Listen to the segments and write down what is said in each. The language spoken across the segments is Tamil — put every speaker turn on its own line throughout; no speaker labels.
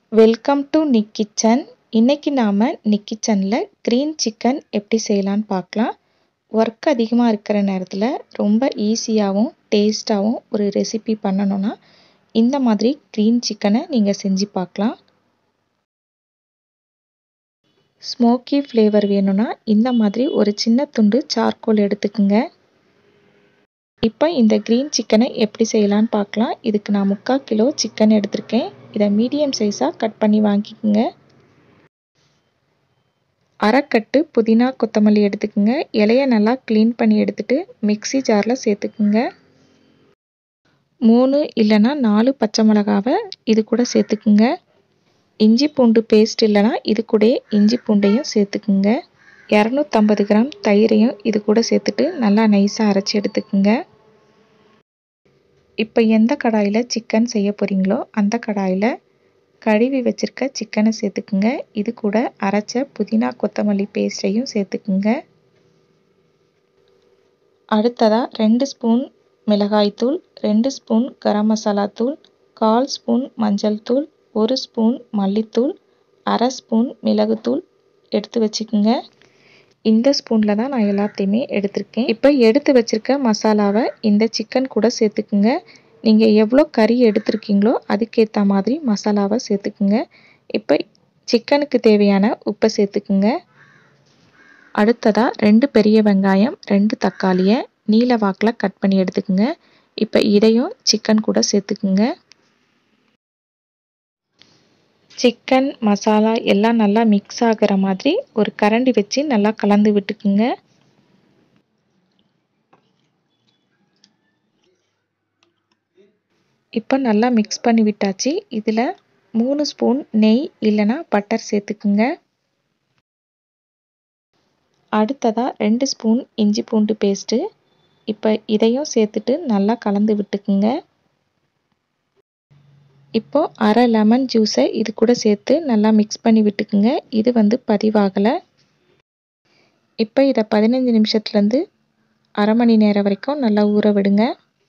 வெல்கம் டு நிக் கிச்சன் இன்னைக்கு நாம் நிக் கிச்சனில் க்ரீன் சிக்கன் எப்படி செய்யலான்னு பார்க்கலாம் ஒர்க் அதிகமாக இருக்கிற நேரத்தில் ரொம்ப ஈஸியாகவும் டேஸ்ட்டாகவும் ஒரு ரெசிபி பண்ணணுன்னா இந்த மாதிரி க்ரீன் சிக்கனை நீங்கள் செஞ்சு பார்க்கலாம் ஸ்மோக்கி ஃப்ளேவர் வேணும்னா இந்த மாதிரி ஒரு சின்ன துண்டு சார்கோல் எடுத்துக்குங்க இப்போ இந்த க்ரீன் சிக்கனை எப்படி செய்யலான்னு பார்க்கலாம் இதுக்கு நான் முக்கால் கிலோ சிக்கன் எடுத்திருக்கேன் இதை மீடியம் சைஸாக கட் பண்ணி வாங்கிக்கோங்க அரைக்கட்டு புதினா கொத்தமல்லி எடுத்துக்கோங்க இலையை நல்லா க்ளீன் பண்ணி எடுத்துட்டு மிக்சி ஜாரில் சேர்த்துக்குங்க மூணு இல்லைன்னா நாலு பச்சை மிளகாவை இது கூட சேர்த்துக்குங்க இஞ்சி பூண்டு பேஸ்ட் இல்லைனா இது கூட இஞ்சி பூண்டையும் சேர்த்துக்குங்க இரநூத்தம்பது கிராம் தயிரையும் இது கூட சேர்த்துட்டு நல்லா நைஸாக அரைச்சி எடுத்துக்குங்க இப்போ எந்த கடாயில் சிக்கன் செய்ய போகிறீங்களோ அந்த கடாயில் கழுவி வச்சுருக்க சிக்கனை சேர்த்துக்குங்க இது கூட அரைச்ச புதினா கொத்தமல்லி பேஸ்ட்டையும் சேர்த்துக்குங்க அடுத்ததாக ரெண்டு ஸ்பூன் மிளகாய்த்தூள் ரெண்டு ஸ்பூன் கரம் மசாலா தூள் கால் ஸ்பூன் மஞ்சள் தூள் ஒரு ஸ்பூன் மல்லித்தூள் அரை ஸ்பூன் மிளகுத்தூள் எடுத்து வச்சுக்கோங்க இந்த ஸ்பூனில் தான் நான் எல்லாத்தையுமே எடுத்திருக்கேன் இப்போ எடுத்து வச்சுருக்க மசாலாவை இந்த சிக்கன் கூட சேர்த்துக்குங்க நீங்கள் எவ்வளோ கறி எடுத்திருக்கீங்களோ அதுக்கேற்ற மாதிரி மசாலாவை சேர்த்துக்குங்க இப்போ சிக்கனுக்கு தேவையான உப்பை சேர்த்துக்குங்க அடுத்ததாக ரெண்டு பெரிய வெங்காயம் ரெண்டு தக்காளியை நீல வாக்கில் கட் பண்ணி எடுத்துக்குங்க இப்போ இதையும் சிக்கன் கூட சேர்த்துக்குங்க சிக்கன் மசாலா எல்லாம் நல்லா மிக்ஸ் ஆகிற மாதிரி ஒரு கரண்டி வச்சு நல்லா கலந்து விட்டுக்குங்க இப்போ நல்லா மிக்ஸ் பண்ணி விட்டாச்சு இதில் மூணு ஸ்பூன் நெய் இல்லைனா பட்டர் சேர்த்துக்குங்க அடுத்ததாக ரெண்டு ஸ்பூன் இஞ்சி பூண்டு பேஸ்ட்டு இப்போ இதையும் சேர்த்துட்டு நல்லா கலந்து விட்டுக்குங்க இப்போ அரை லெமன் ஜூஸை இது கூட சேர்த்து நல்லா மிக்ஸ் பண்ணி விட்டுக்குங்க இது வந்து பதிவாகலை இப்போ இதை பதினஞ்சு நிமிஷத்துலேருந்து அரை மணி நேரம் வரைக்கும் நல்லா ஊற விடுங்க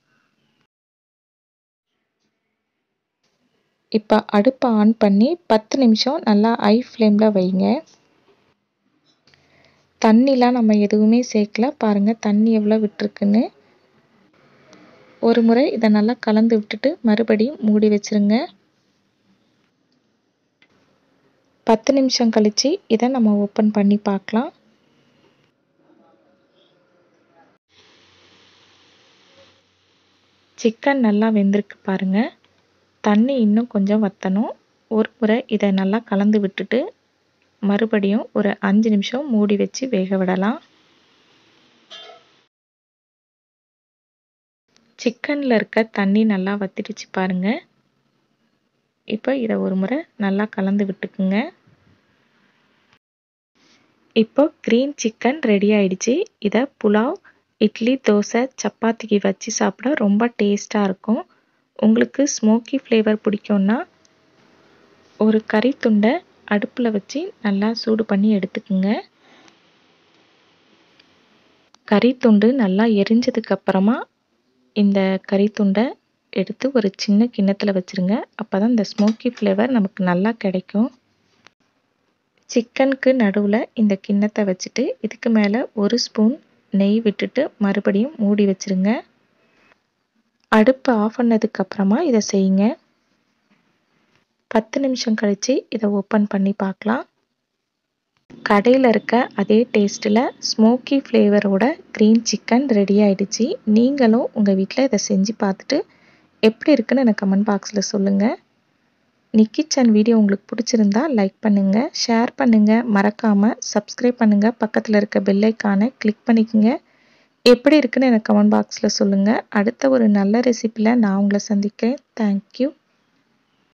இப்போ அடுப்பை ஆன் பண்ணி பத்து நிமிஷம் நல்லா ஐ ஃப்ளேமில் வைங்க தண்ணிலாம் நம்ம எதுவுமே சேர்க்கல பாருங்கள் தண்ணி எவ்வளோ விட்டுருக்குன்னு ஒரு முறை இதை நல்லா கலந்து விட்டுட்டு மறுபடியும் மூடி வச்சுருங்க பத்து நிமிஷம் கழித்து இதை நம்ம ஓப்பன் பண்ணி பார்க்கலாம் சிக்கன் நல்லா வெந்திருக்கு பாருங்கள் தண்ணி இன்னும் கொஞ்சம் வற்றணும் ஒரு முறை இதை நல்லா கலந்து விட்டுட்டு மறுபடியும் ஒரு அஞ்சு நிமிஷம் மூடி வச்சு வேக விடலாம் சிக்கனில் இருக்க தண்ணி நல்லா வத்திடுச்சு பாருங்கள் இப்போ இதை ஒரு முறை நல்லா கலந்து விட்டுக்குங்க இப்போ க்ரீன் சிக்கன் ரெடி ஆயிடுச்சு இதை புலாவ் இட்லி தோசை சப்பாத்திக்கு வச்சு சாப்பிட ரொம்ப டேஸ்ட்டாக இருக்கும் உங்களுக்கு ஸ்மோக்கி ஃப்ளேவர் பிடிக்கும்னா ஒரு கறி துண்டை அடுப்பில் வச்சு நல்லா சூடு பண்ணி எடுத்துக்குங்க கறி துண்டு நல்லா எரிஞ்சதுக்கப்புறமா இந்த கறி துண்டை எடுத்து ஒரு சின்ன கிண்ணத்தில் வச்சுருங்க அப்போ தான் இந்த ஸ்மோக்கி ஃப்ளேவர் நமக்கு நல்லா கிடைக்கும் சிக்கனுக்கு நடுவில் இந்த கிண்ணத்தை வச்சுட்டு இதுக்கு மேலே ஒரு ஸ்பூன் நெய் விட்டுட்டு மறுபடியும் மூடி வச்சுருங்க அடுப்பு ஆஃப் பண்ணதுக்கப்புறமா இதை செய்யுங்க பத்து நிமிஷம் கழித்து இதை ஓப்பன் பண்ணி பார்க்கலாம் கடையில் இருக்க அதே டேஸ்ட்டில் ஸ்மோக்கி ஃப்ளேவரோட க்ரீன் சிக்கன் ரெடி ஆகிடுச்சு நீங்களும் உங்கள் வீட்டில் இதை செஞ்சு பார்த்துட்டு எப்படி இருக்குன்னு எனக்கு கமெண்ட் பாக்ஸில் சொல்லுங்கள் நிக்கிச்சன் வீடியோ உங்களுக்கு பிடிச்சிருந்தா லைக் பண்ணுங்கள் ஷேர் பண்ணுங்கள் மறக்காமல் சப்ஸ்கிரைப் பண்ணுங்கள் பக்கத்தில் இருக்க பெல்லைக்கானை கிளிக் பண்ணிக்கோங்க எப்படி இருக்குன்னு எனக்கு கமெண்ட் பாக்ஸில் சொல்லுங்கள் அடுத்த ஒரு நல்ல ரெசிப்பியில் நான் உங்களை சந்திக்கிறேன் தேங்க்யூ